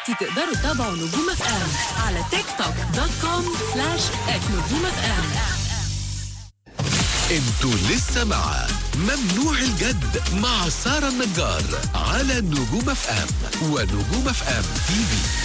دلوقتي تقدروا تتابعوا نجوم اف ام على تيك توك دوت كوم سلاش نجوم اف ام انتوا لسه مع ممنوع الجد مع سارة النجار على نجوم اف ام ونجوم اف ام تي في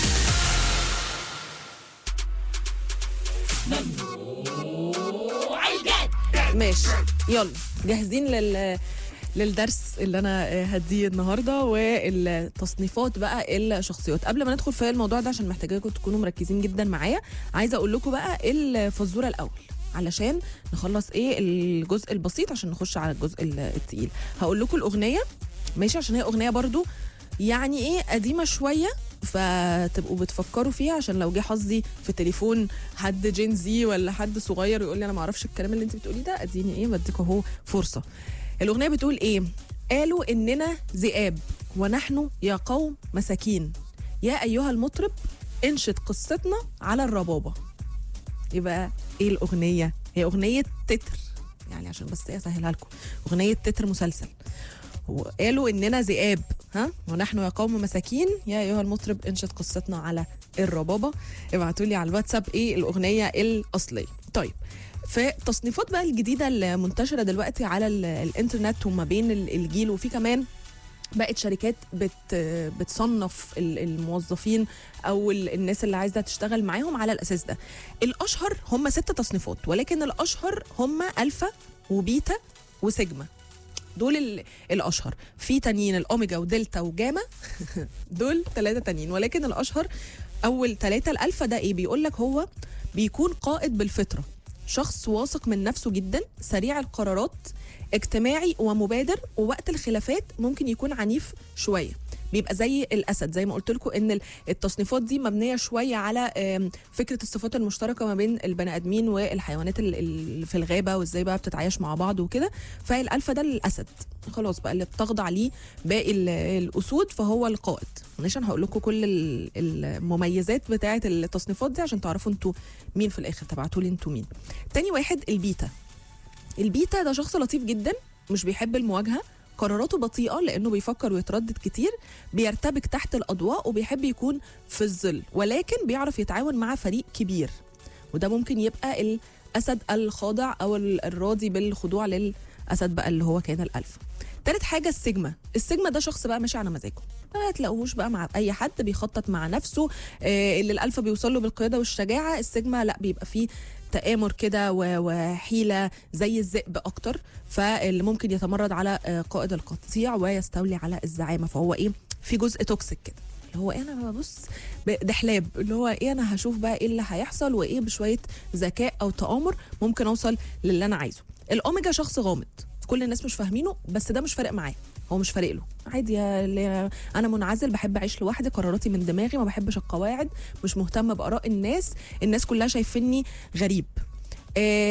ماشي يلا جاهزين لل للدرس اللي انا هديه النهارده والتصنيفات بقى الشخصيات قبل ما ندخل في الموضوع ده عشان محتاجاكم تكونوا مركزين جدا معايا عايزه اقول لكم بقى الفزوره الاول علشان نخلص ايه الجزء البسيط عشان نخش على الجزء التقيل هقول لكم الاغنيه ماشي عشان هي اغنيه برضو يعني ايه قديمه شويه فتبقوا بتفكروا فيها عشان لو جه حظي في تليفون حد جين زي ولا حد صغير يقول لي انا ما اعرفش الكلام اللي انت بتقوليه ده اديني ايه بديكوا اهو فرصه الاغنيه بتقول ايه قالوا اننا ذئاب ونحن يا قوم مساكين يا ايها المطرب انشد قصتنا على الربابه يبقى ايه الاغنيه هي اغنيه تتر يعني عشان بس ايه اسهلها لكم اغنيه تتر مسلسل وقالوا اننا ذئاب ها ونحن يا قوم مساكين يا ايها المطرب انشد قصتنا على الربابه ابعتوا لي على الواتساب ايه الاغنيه الاصليه طيب في التصنيفات بقى الجديده المنتشره دلوقتي على ال- الانترنت وما بين ال- الجيل وفي كمان بقت شركات بت بتصنف ال- الموظفين او ال- الناس اللي عايزه تشتغل معاهم على الاساس ده الاشهر هم ست تصنيفات ولكن الاشهر هم الفا وبيتا وسيجما دول ال- الاشهر في تانيين الاوميجا ودلتا وجاما دول ثلاثه تانيين ولكن الاشهر اول ثلاثه الالفا ده ايه بيقول لك هو بيكون قائد بالفطره شخص واثق من نفسه جدا سريع القرارات اجتماعي ومبادر ووقت الخلافات ممكن يكون عنيف شويه بيبقى زي الاسد زي ما قلت لكم ان ال- التصنيفات دي مبنيه شويه على آم، فكره الصفات المشتركه ما بين البني ادمين والحيوانات ال- اللي في الغابه وازاي بقى بتتعايش مع بعض وكده فالالفا ده الاسد خلاص بقى اللي بتخضع ليه باقي ال- الاسود فهو القائد معلش انا هقول لكم كل ال- المميزات بتاعه التصنيفات دي عشان تعرفوا انتوا مين في الاخر تبعتوا لي انتوا مين تاني واحد البيتا البيتا ده شخص لطيف جدا مش بيحب المواجهه قراراته بطيئه لانه بيفكر ويتردد كتير بيرتبك تحت الاضواء وبيحب يكون في الظل ولكن بيعرف يتعاون مع فريق كبير وده ممكن يبقى الاسد الخاضع او ال- الراضي بالخضوع للاسد بقى اللي هو كان الالفا تالت حاجه السيجما السيجما ده شخص بقى ماشي على مزاجه ما هتلاقوهوش بقى مع اي حد بيخطط مع نفسه آه اللي الالفا بيوصل له بالقياده والشجاعه السيجما لا بيبقى فيه تآمر كده و- وحيلة زي الذئب أكتر فاللي ممكن يتمرد على آه، قائد القطيع ويستولي على الزعامة فهو إيه في جزء توكسيك كده اللي هو إيه أنا ببص ب- دحلاب اللي هو إيه أنا هشوف بقى إيه اللي هيحصل وإيه بشوية ذكاء أو تآمر ممكن أوصل للي أنا عايزه الأوميجا شخص غامض كل الناس مش فاهمينه بس ده مش فارق معاه هو مش فارق له عادي يا اللي انا منعزل بحب اعيش لوحدي قراراتي من دماغي ما بحبش القواعد مش مهتمه باراء الناس الناس كلها شايفيني غريب آه